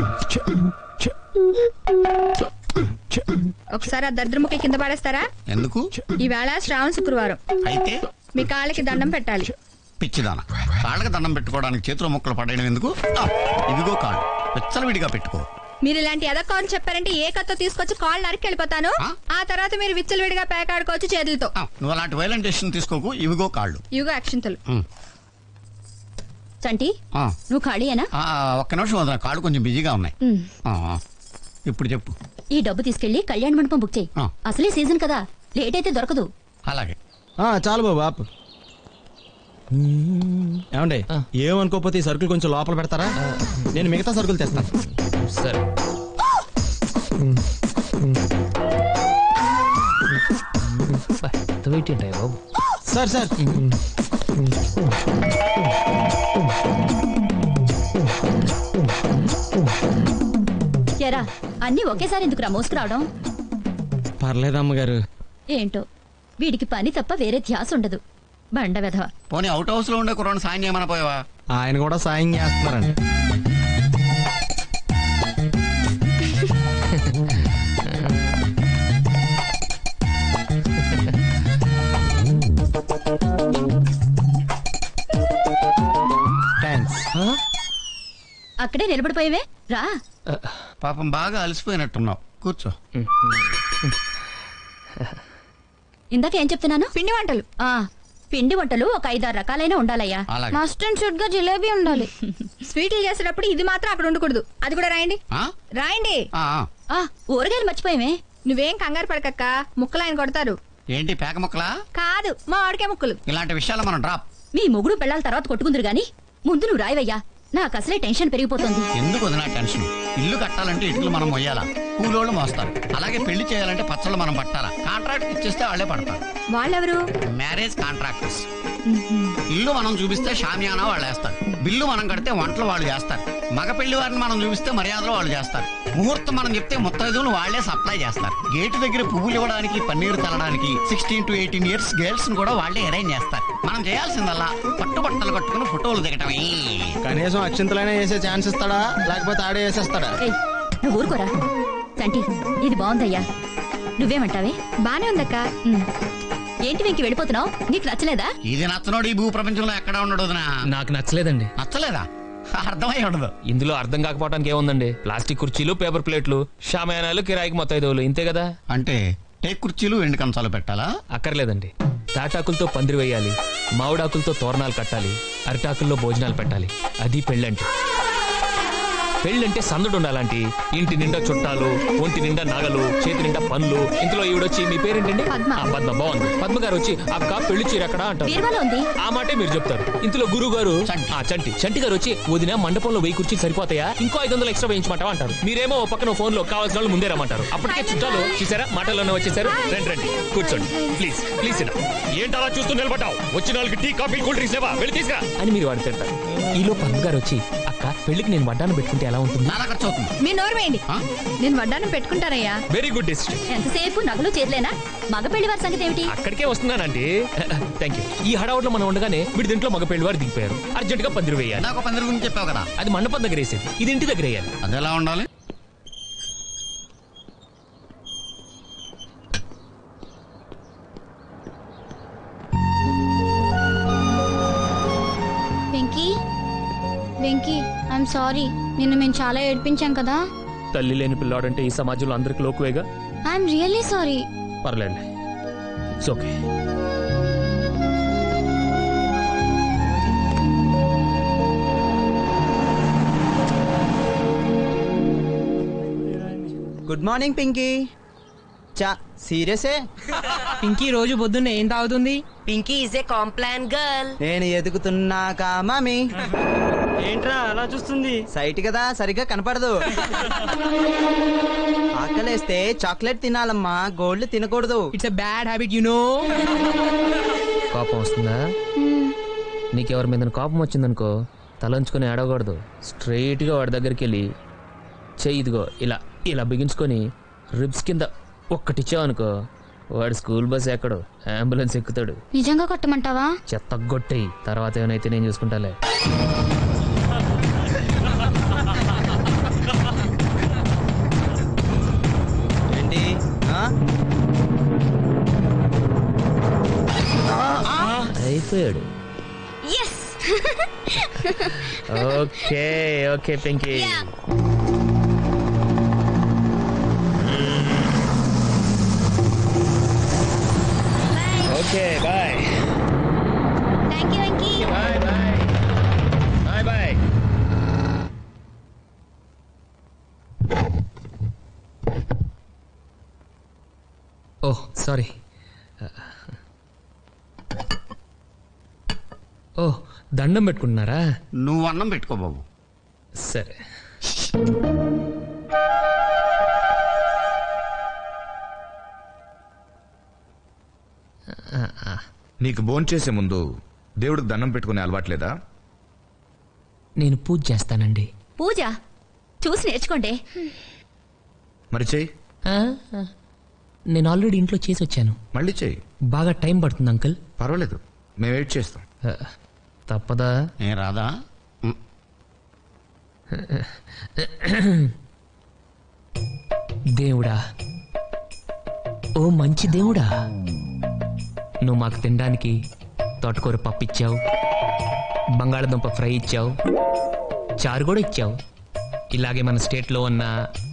ఒకసారి ఆ దరిద్రముఖి కింద పడేస్తారా ఎందుకు ఈవేళ శ్రావణ శుక్రవారం అయితే మీ కాళ్ళకి దండం పెట్టాలి పిచ్చిదాన కాళ్ళకి దండం పెట్టుకోవడానికి చేతిలో ముక్కలు పడేయడం ఎందుకు ఆ, ఇదిగో కాళ్ళు విచ్చలవిడిగా పెట్టుకో మీరు ఇలాంటి ఎదక్కో అని చెప్పారంటే ఏ కత్తో తీసుకొచ్చి కాళ్ళు నరికి వెళ్ళిపోతాను ఆ? ఆ తర్వాత మీరు విచ్చలవిడిగా పేకాడుకోవచ్చు చేతులతో ఆ, నువ్వు అలాంటి వైలెంట్ డెసిషన్ తీసుకోకు ఇవిగో కాళ్ళు ఇవిగో అక్షింతలు ఉమ్. చంటి ఆ, నువ్వు ఖాళీయేనా ఆ, ఒక్క నిమిషం వదిన కాళ్ళు కొంచెం బిజీగా ఉన్నాయి ఉమ్. ఆ, ఆ. ఇప్పుడు చెప్పు ఈ డబ్బు తీసుకెళ్లి కళ్యాణ మండపం బుక్ చేయి ఆ. అసలే సీజన్ కదా లేట్ అయితే దొరకదు అలాగే ఆ, చాలు బాబు ఆపు ఏమండి ఏమనుకోకపోతే ఈ సరుకులు కొంచెం లోపల పెడతారా నేను మిగతా సరుకులు తెస్తాను సరే బా, ఎంత వెయిట్ ఏంటయ్య బాబు సార్ సార్ ఎరా అన్ని ఒకేసారి ఎందుకురా మోసుకురావడం పర్లేదు అమ్మగారు ఏంటో వీడికి పని తప్ప వేరే ధ్యాస ఉండదు బండ వెధవ పోనీ అవుట్ హౌస్ లో ఉండే కుర్రాన్ని సాయం చేయమని పోయావా ఆయన కూడా సాయం చేస్తున్నారండి థ్యాంక్స్ అక్కడే నిలబడిపోయావే రా పాపం బాగా అలసిపోయినట్టున్నావు కూర్చో ఇందాక ఏం చెప్తున్నాను పిండి వంటలు ఆ పిండి వంటలు ఒక ఐదారు రకాలైన ఉండాలయ్యా అలాగే మస్ట్ అండ్ షుడ్ గా జిలేబీ ఉండాలి స్వీట్లు చేసేటప్పుడు ఇది మాత్రం అక్కడ ఉండకూడదు అది కూడా రాయండి ఆ? రాయండి ఆ, ఆ. ఆ ఊరగాయలు మర్చిపోయావే నువ్వేం కంగారు పడకక్క ముక్కలు ఆయన కొడతారు ఏంటి పేక ముక్కలా కాదు మా ఆడికే ముక్కలు ఇలాంటి విషయాలు మనం డ్రాప్ మీ మొగుడు పెళ్ళాల తర్వాత కొట్టుకుందరు గాని ముందు నువ్వు రాయవయ్యా నాకు అసలే టెన్షన్ పెరిగిపోతుంది ఎందుకు వదినా టెన్షన్ ఇల్లు కట్టాలంటే ఇటుకలు మనం మొయ్యాలా కూలోళ్ళు మోస్తారు అలాగే పెళ్లి చేయాలంటే పచ్చళ్ళు మనం పట్టాలా కాంట్రాక్ట్ ఇచ్చేస్తే వాళ్ళే పడతారు వాళ్ళెవరు మ్యారేజ్ కాంట్రాక్టర్స్ ఇల్లు మనం చూపిస్తే షామియానా వాళ్ళు వేస్తారు బిల్లు మనం కడితే వంటలు వాళ్ళు చేస్తారు మగ పెళ్లి వారిని మనం చూపిస్తే మర్యాదలు వాళ్ళు చేస్తారు ముహూర్తం మనం చెప్తే ముత్తైదువులు వాళ్ళే సప్లై చేస్తారు గేటు దగ్గర పువ్వులు ఇవ్వడానికి పన్నీరు చల్లడానికి sixteen to eighteen years girls కూడా వాళ్ళే అరేంజ్ చేస్తారు మనం చేయాల్సిందల్లా పట్టుబట్టలు కట్టుకుని ఫోటోలు దిగటమే కనీసం అక్షింతలైనా వేసే ఛాన్స్ ఇస్తాడా లేకపోతే ఆడే వేసేస్తాడా ఏయ్ నువ్వు ఊరుకోరా చంటి ఇది బాగుందయ్యా నువ్వేమంటావే బానే ఉందక్క ఉమ్. ఏంటి వెంకి వెళ్ళిపోతున్నావు నీకు నచ్చలేదా ఇది నచ్చనోడు ఈ భూ ప్రపంచంలో ఎక్కడ ఉండడు వదినా నాకు నచ్చలేదండి నచ్చలేదా అర్థమై ఉండదు ఇందులో అర్థం కాకపోవడానికి ఏముందండి ప్లాస్టిక్ కుర్చీలు పేపర్ ప్లేట్లు షామయానాలు కిరాయికి మొత్తం ఐదు వేలు ఇంతే కదా అంటే టేక్ కుర్చీలు ఎండు కంచాలు పెట్టాలా అక్కర్లేదండి తాటాకులతో పందిరి వేయాలి మామిడాకులతో తోరణాలు కట్టాలి అరిటాకుల్లో భోజనాలు పెట్టాలి అది పెళ్ళంటే పెళ్ళంటే సందడు ఉండాలంటి ఇంటి నిండా చుట్టాలు ఒంటి నిండా నగలు చేతి నిండా పనులు ఇంతలో ఈవిడొచ్చి మీ పేరేంటండి పద్మ. ఆ, పద్మ బాగుంది పద్మ గారు వచ్చి అక్క పెళ్లి చీర ఎక్కడ అంటారు బీరువాలో ఉంది ఆ మాటే మీరు చెప్తారు ఇంతలో గురువు గారు చంటి. ఆ చంటి చంటి గారు వచ్చి వదిన మండపంలో వెయ్యి కుర్చీలు సరిపోతాయా ఇంకో ఐదు వందలు ఎక్స్ట్రా వేయించమంటావా అంటారు మీరేమో ఓ పక్కన ఫోన్ లో కావాల్సిన వాళ్ళు ముందే రమ్మంటారు అప్పటికే చుట్టాలు చూసారా మాటల్లోనే వచ్చేసారు రండి రండి కూర్చోండి ప్లీజ్ ప్లీజ్ సినా ఏంటి అలా చూస్తూ నిలబడ్డావు వచ్చిన వాళ్ళకి టీ కాఫీ కూల్ డ్రింక్స్ లేవా వెళ్ళి తీసుకురా అని మీరు వాడు తింటారు ఈలో పద్మ గారు వచ్చి అక్క పెళ్లికి నేను వడ్డాను పెట్టుకుంటే ఎలా ఉంటుంది చాలా ఖర్చు అవుతుంది మీ నోరు వేయండి ఆ? నేను వడ్డానం పెట్టుకుంటానయ్యా వెరీ గుడ్ డెసిషన్ ఎంతసేపు నగలు చేతులేనా మగ పెళ్లి వారి సంగతి ఏమిటి అక్కడికే వస్తున్నానండి థ్యాంక్ యూ ఈ హడావుట్లో మనం ఉండగానే మీరు దీంట్లో మగ పెళ్లి వారు దిగిపోయారు అర్జెంట్ గా పందిరి వేయాలి నాకు పందిరి గురించి చెప్పావు కదా అది మండపం దగ్గర వేసేది ఇది ఇంటి దగ్గర వేయాలి అది ఎలా ఉండాలి వెంకీ వెంకీ ఐఎమ్ సారీ నిన్ను మేము చాలా ఏడ్పించాం కదా తల్లి లేని పిల్లాడంటే ఈ సమాజంలో అందరికి లోకువేగా ఐఎమ్ రియల్లీ సారీ పర్లేదు it's okay good morning Pinky చా సీరియసే పింకీ రోజు పొద్దున్నే ఏం తాగుతుంది Pinky is a Complan girl నేను ఎదుగుతున్నాకా మామి ఏంట్రా అలా చూస్తుంది సైట్ కదా సరిగ్గా కనపడదు ఆకలేస్తే చాక్లెట్ తినాలమ్మా గోల్డ్ తినకూడదు it's a bad habit you know కోపం వస్తుందా నీకెవరి మీద కోపం వచ్చిందనుకో తలంచుకొని ఆడకూడదు స్ట్రైట్ గా వాడి దగ్గరికి వెళ్ళి చెయ్యి ఇదిగో ఇలా ఇలా బిగించుకొని రిబ్స్ కింద ఒక్కటిచ్చావు అనుకో వాడు స్కూల్ బస్ ఎక్కడు అంబులెన్స్ ఎక్కుతాడు నిజంగా కొట్టమంటావా చెత్త గొట్టేయి తర్వాత ఏమైనా నేను చూసుకుంటాలే వెళ్ళిపోయాడు ఎస్ ఓకే ఓకే పెంకి okay bye thank you Venky bye bye bye bye oh sorry ఓ దండం పెట్టుకుంటున్నారా నువ్వు అన్నం పెట్టుకో బాబు సరే నీకు భోంచేసే ముందు దేవుడికి దండం పెట్టుకునే అలవాట్లేదా నేను పూజ చేస్తానండి పూజ చూసి నేర్చుకోండి మరి చెయ్యి ఆ, ఆ. నేను ఆల్రెడీ ఇంట్లో చేసి వచ్చాను మళ్ళీ చెయ్యి బాగా టైం పడుతుంది అంకుల్ పర్వాలేదు మేము వెయిట్ చేస్తాం ఆ, తప్పదా ఏ రాదా ఉమ్, దేవుడా ఓ మంచి దేవుడా నువ్వు మాకు తినడానికి తోటకూర పప్పు ఇచ్చావు బంగాళదుంప ఫ్రై ఇచ్చావు చారు కూడా ఇచ్చావు ఇలాగే మన స్టేట్లో ఉన్న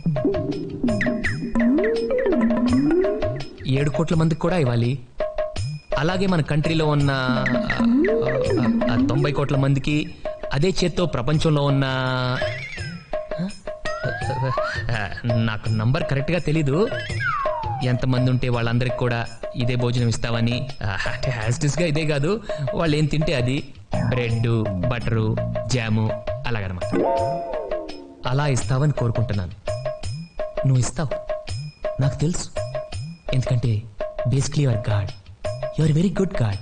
ఏడు కోట్ల మందికి కూడా ఇవ్వాలి అలాగే మన కంట్రీలో ఉన్న ఆ, ఆ, ఆ, తొంభై కోట్ల మందికి అదే చేత్తో ప్రపంచంలో ఉన్న ఆ, నాకు నంబర్ కరెక్ట్గా తెలీదు ఎంతమంది ఉంటే వాళ్ళందరికి కూడా ఇదే భోజనం ఇస్తావని ఆ, అంటే హ్యాస్టిస్గా ఇదే కాదు వాళ్ళు ఏం తింటే అది బ్రెడ్ బటరు జాము అలాగనమాట అలా ఇస్తావని కోరుకుంటున్నాను నువ్వు ఇస్తావు నాకు తెలుసు ఎందుకంటే basically your god your very good god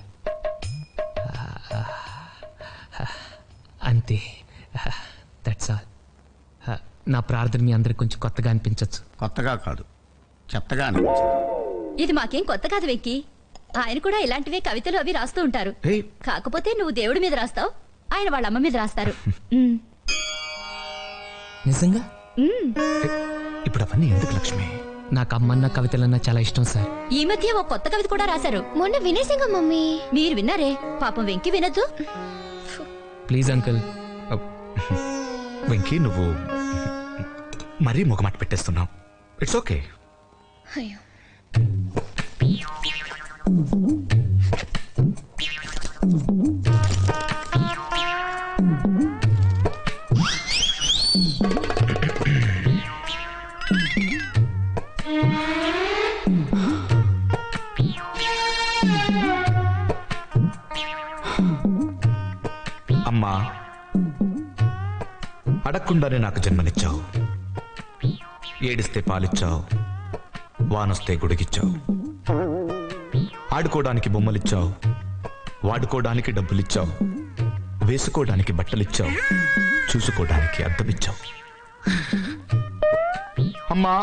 అంతే దట్స్ ఆల్ నా ప్రార్థన మీ అందరికి కొంచెం కొత్తగా అనిపించవచ్చు కొత్తగా కాదు చెత్తగా అనిపించింది ఇది మాకేం కొత్త కాదు వెక్కి ఆయన కూడా ఇలాంటివే కవితలు అవి రాస్తూ ఉంటారు ఏయ్. కాకపోతే నువ్వు దేవుడి మీద రాస్తావు ఆయన వాళ్ళ అమ్మ మీద రాస్తారు ఉమ్, నిజంగా ఉమ్. ఇప్పుడు అవన్నీ ఎందుకు లక్ష్మి నాకు అమ్మన్న కవితలన్నా చాలా ఇష్టం సార్ ఈ మధ్య ఓ కొత్త కవిత కూడా రాశారు మొన్న వినేసింగా మమ్మీ మీరు విన్నారే పాపం వెంకి వినొద్దు ప్లీజ్ అంకుల్ వెంకీ నువ్వు మరీ మొగమాట పెట్టేస్తున్నావు ఇట్స్ ఓకే అయ్యో అమ్మా అడగకుండానే నాకు జన్మనిచ్చావు ఏడిస్తే పాలిచ్చావు వానొస్తే గుడిగిచ్చావు ఆడుకోవడానికి బొమ్మలిచ్చావు వాడుకోవడానికి డబ్బులిచ్చావు వేసుకోవడానికి బట్టలిచ్చావు చూసుకోవడానికి అద్దమిచ్చావు అమ్మా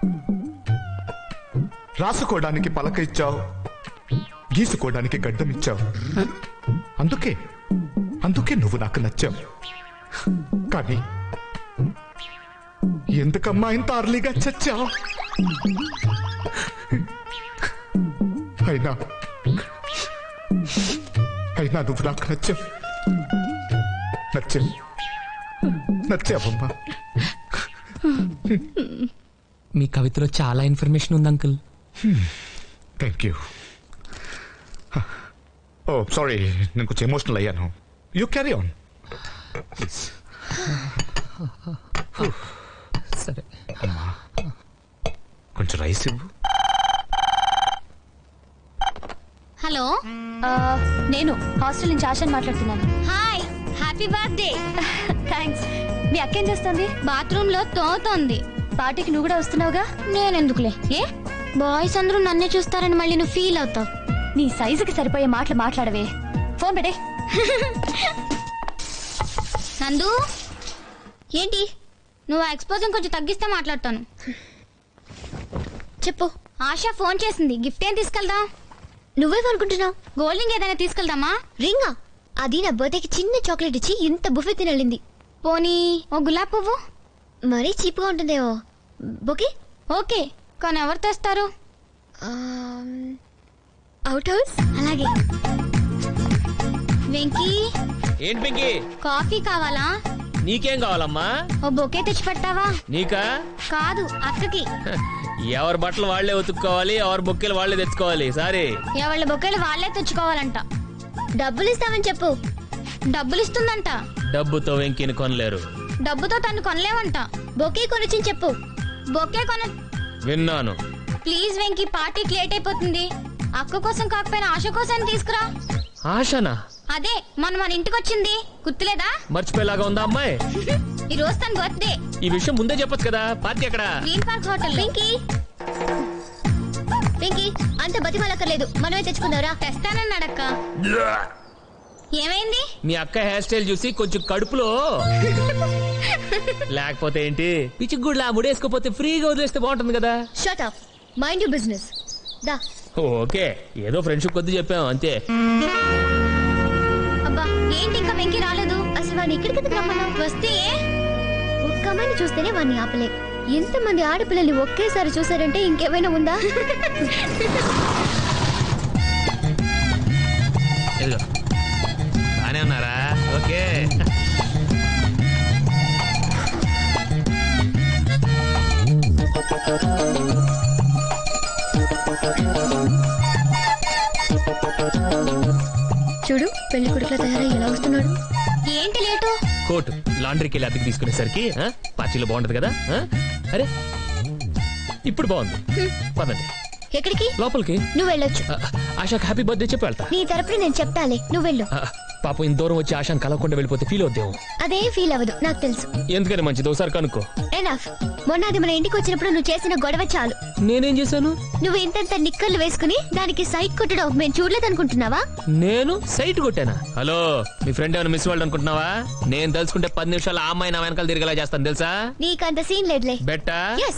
రాసుకోవడానికి పలక ఇచ్చావు గీసుకోవడానికి గడ్డం ఇచ్చావు అందుకే అందుకే నువ్వు నాకు నచ్చావు కానీ ఎందుకమ్మా ఇంత అర్లీగా చచ్చావు అయినా అయినా నువ్వు నాకు నచ్చావు నచ్చావు నచ్చావమ్మా మీ కవితలో చాలా ఇన్ఫర్మేషన్ ఉంది uncle thank you oh sorry నేను కొంచెం ఎమోషనల్ అయ్యాను యూ క్యారీ ఆన్ సరే కొంచెం రైస్ ఇవ్వు హలో ఆ, నేను హాస్టల్ నుంచి ఆశని మాట్లాడుతున్నాను హాయ్ హ్యాపీ బర్త్డే థ్యాంక్స్ మీ అక్క ఏం చేస్తుంది బాత్రూమ్ లో తోతోంది పార్టీకి నువ్వు కూడా వస్తున్నావుగా నేనెందుకులే ఏ బాయ్స్ అందరూ నన్నే చూస్తారని మళ్ళీ నువ్వు ఫీల్ అవుతావు నీ సైజుకి సరిపోయే మాటలు మాట్లాడవే ఫోన్ పెట్టే నందు ఏంటి నువ్వు ఎక్స్పోజింగ్ కొంచెం తగ్గిస్తే మాట్లాడతాను చెప్పు ఆశ ఫోన్ చేసింది గిఫ్ట్ ఏం తీసుకెళ్దాం నువ్వేమనుకుంటున్నావు గోల్డింగ్ ఏదైనా తీసుకెళ్దామా రింగా అది నా బర్త్డేకి చిన్న చాక్లెట్ ఇచ్చి ఇంత బుఫే తినలింది పోనీ ఓ గులాబ్ పువ్వు మరీ చీప్గా ఉంటుందేమో బొకే ఓకే కానీ ఎవరు తెస్తారు అవుట్ హౌస్ అలాగే వెంకీ ఏంటి పింకి కాఫీ కావాలా నీకేం కావాలమ్మా ఓ బొకే తెచ్చి పెట్టావా నీకా కాదు అక్కకి హ, ఎవరి బట్టలు వాళ్ళే ఉతుక్కోవాలి ఎవరి బొక్కెలు వాళ్ళే తెచ్చుకోవాలి సారీ ఎవళ్ళ బొకేలు వాళ్ళే తెచ్చుకోవాలంట డబ్బులు ఇస్తామని చెప్పు డబ్బులు ఇస్తుందంట డబ్బుతో వెంకిని కొనలేరు డబ్బుతో తను కొనలేవంట బొకే కొనిచ్చి చెప్పు బొకే కొన విన్నాను ప్లీజ్ వెంకీ పార్టీకి లేట్ అయిపోతుంది అక్క కోసం కాకపోయినా ఆశ కోసం తీసుకురా ఆశనా అదే మన మన ఇంటికి వచ్చింది గుర్తులేదా మర్చిపోయేలాగా ఉందా అమ్మాయి ఈ రోజు తన బర్త్డే ఈ విషయం ముందే చెప్పొచ్చు కదా పార్టీ ఎక్కడ green park hotel Venky Venky అంత బతిమాలక్కర్లేదు మనమే తెచ్చుకుందారా తెస్తానన్నాడక్క ఏమైంది మీ అక్క హెయిర్ స్టైల్ చూసి కొంచెం కడుపులో లేకపోతే ఏంటి పిచ్చి గుడ్లా ముడేసుకోపోతే ఫ్రీగా వదిలేస్తే బాగుంటుంది కదా shut up mind you business దా ఓకే ఏదో ఫ్రెండ్షిప్ కొద్ది చెప్పాం అంతే అబ్బా ఏంటి ఇంకా వెంకీ రాలేదు అసలు వాడిని ఇక్కడికి ఎందుకు రమ్మన్నావు వస్తే ఏ? ఒక్క అమ్మాయిని చూస్తేనే వాడిని ఆపలే ఎంతమంది ఆడపిల్లల్ని ఒకేసారి చూసారంటే ఇంకేమైనా ఉందా ఇదిగో బానే ఉన్నారా ఓకే చూడు పెళ్లి కొడుకుల తయారై ఎలా వస్తున్నాడు ఏంటి లేటు కోట్ లాండ్రీకి వెళ్ళి అద్దెకి తీసుకునేసరికి ఆ, పార్టీలో బాగుంటది కదా ఆ? అరే ఇప్పుడు బాగుంది పదండి ఎక్కడికి లోపలికి నువ్వు వెళ్ళొచ్చు ఆ, ఆశాకి హ్యాపీ బర్త్డే చెప్పి వెళ్తా నీ తరపున నేను చెప్తాలే నువ్వు వెళ్ళు ఆ, పాపం ఇంత దూరం వచ్చి ఆశాను కలవకుండా వెళ్ళిపోతే ఫీల్ అవుతాము అదేం ఫీల్ అవ్వదు నాకు తెలుసు ఎందుకని మంచిది ఒకసారి కనుక్కో ఎనఫ్ మొన్న అది మన ఇంటికి వచ్చినప్పుడు నువ్వు చేసిన గొడవ చాలు నేనేం చేశాను నువ్వు ఇంతంత నిక్కర్లు వేసుకుని దానికి సైట్ కొట్టడం మేము చూడలేదనుకుంటున్నావా నేను సైట్ కొట్టానా హలో మీ ఫ్రెండ్ ఏమైనా మిస్ వాళ్ళు అనుకుంటున్నావా నేను తెలుసుకుంటే పది నిమిషాలు ఆ అమ్మాయి నా వెనకాల తిరిగేలా చేస్తాను తెలుసా నీకంత సీన్ లేదులే బెట్టా ఎస్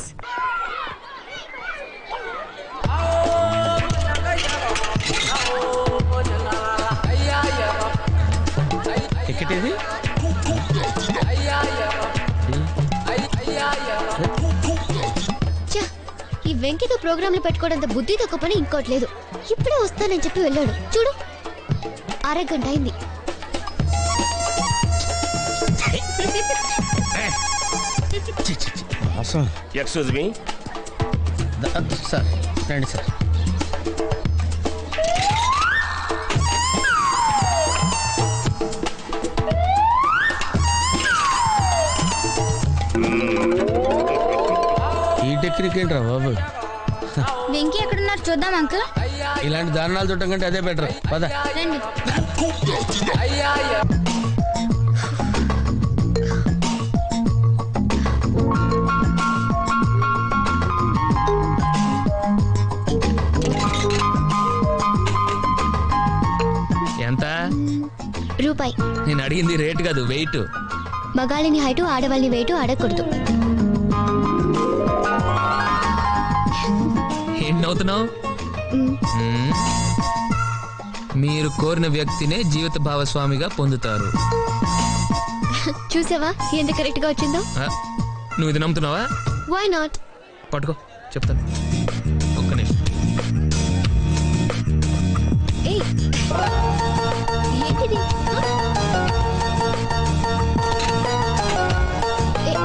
టికెట్ ఏది ఛ, ఈ వెంకితో ప్రోగ్రాంలు పెట్టుకోవడంత బుద్ధి తక్కువ పని ఇంకోటి లేదు ఇప్పుడే వస్తానని చెప్పి వెళ్ళాడు చూడు అరగంట అయింది ఎక్స్క్యూజ్ మీ సార్ రండి సార్ ఈ టెక్నిక్ ఏంట్రా బాబు వెంకీ ఎక్కడున్నారు చూద్దాం అంకుల్ ఇలాంటి దారుణాలు చూడటం కంటే అదే బెటర్ పద రండి ఎంత రూపాయి నేను అడిగింది రేట్ కాదు వెయిట్ మగాళ్ళని హైటు ఆడవాళ్ళని వెయిటు ఆడకూడదు ఏంటి నవ్వుతున్నావు మ్, మ్మ్. మీరు కోరిన వ్యక్తినే జీవిత భాగస్వామిగా పొందుతారు చూసావా ఎంత కరెక్ట్ గా వచ్చిందో ఆ, నువ్వు ఇది నమ్ముతున్నావా వై నాట్ పట్టుకో చెప్తాను ఒక్క నిమిషం ఏయ్ ఏంటిది ఆ? ఏ.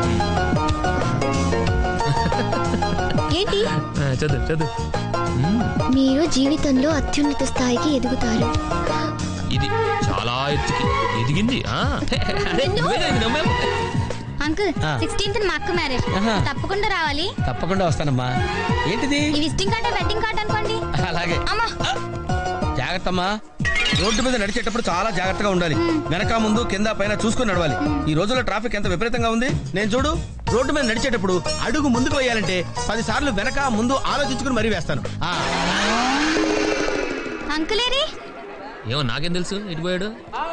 ఏంటి ఆ, చదువు చదువు మ్మ్. మీరు జీవితంలో అత్యున్నత స్థాయికి ఎదుగుతారు ఇది చాలా ఎత్తుకి ఎదిగింది ఆ. అరే, నువ్వేనా ఇది నమ్మావు? అంకుల్ ఆ. సిక్స్టీన్త్ మా అక్క మ్యారేజ్ ఆహా. తప్పకుండా రావాలి తప్పకుండా వస్తానమ్మా ఏంటిది ఈ విజిటింగ్ కార్డ్ వెడ్డింగ్ కార్డ్ అనుకోండి అలాగే అమ్మా జాగ్రత్త అమ్మా రోడ్డు మీద నడిచేటప్పుడు చాలా జాగ్రత్తగా ఉండాలి వెనక ముందు కింద పైన చూసుకుని నడవాలి ఈ రోజుల్లో ట్రాఫిక్ ఎంత విపరీతంగా ఉంది నేను చూడు రోడ్డు మీద నడిచేటప్పుడు అడుగు ముందుకు వేయాలంటే పది సార్లు వెనక ముందు ఆలోచించుకుని మరీ వేస్తాను ఆ, అంకులేరి ఏమో నాకేం తెలుసు ఇటు పోయాడు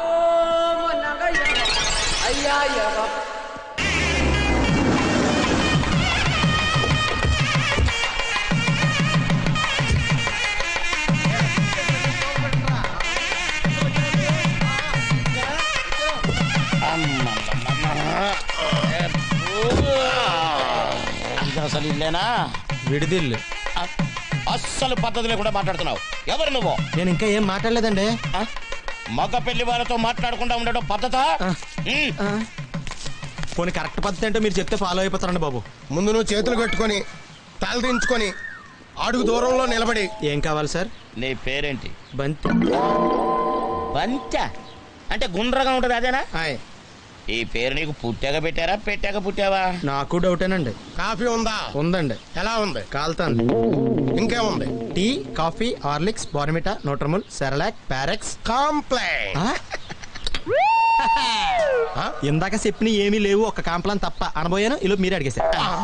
ఇది అసలు ఇల్లేనా విడిదిల్లు అస్సలు పద్ధతి లేకుండా మాట్లాడుతున్నావు ఎవరు నువ్వు నేను ఇంకా ఏం మాట్లాడలేదండి మగ పెళ్లి వాళ్ళతో మాట్లాడకుండా ఉండడం పద్ధత పోనీ కరెక్ట్ పద్ధతి ఏంటో మీరు చెప్తే ఫాలో అయిపోతారండి బాబు ముందు నువ్వు చేతులు కట్టుకొని తలదించుకొని అడుగు దూరంలో నిలబడి ఏం కావాలి సార్ నీ పేరేంటి బంతి బంచ అంటే గుండ్రగా ఉంటది అదేనా హాయ్ ఈ పేరు నీకు పుట్టాక పెట్టారా పెట్టాక పుట్టావా నాకు డౌటేనండి కాఫీ ఉందా ఉందండి ఎలా ఉంది కాలుతాంది ఇంకేముంది tea coffee Horlicks Bournvita Nutramul Cerelac Farex Complan ఇందాక చెప్పిన ఏమీ లేవు ఒక కాంప్లాన్ తప్ప అనబోయాను ఇలా మీరే అడిగేశారు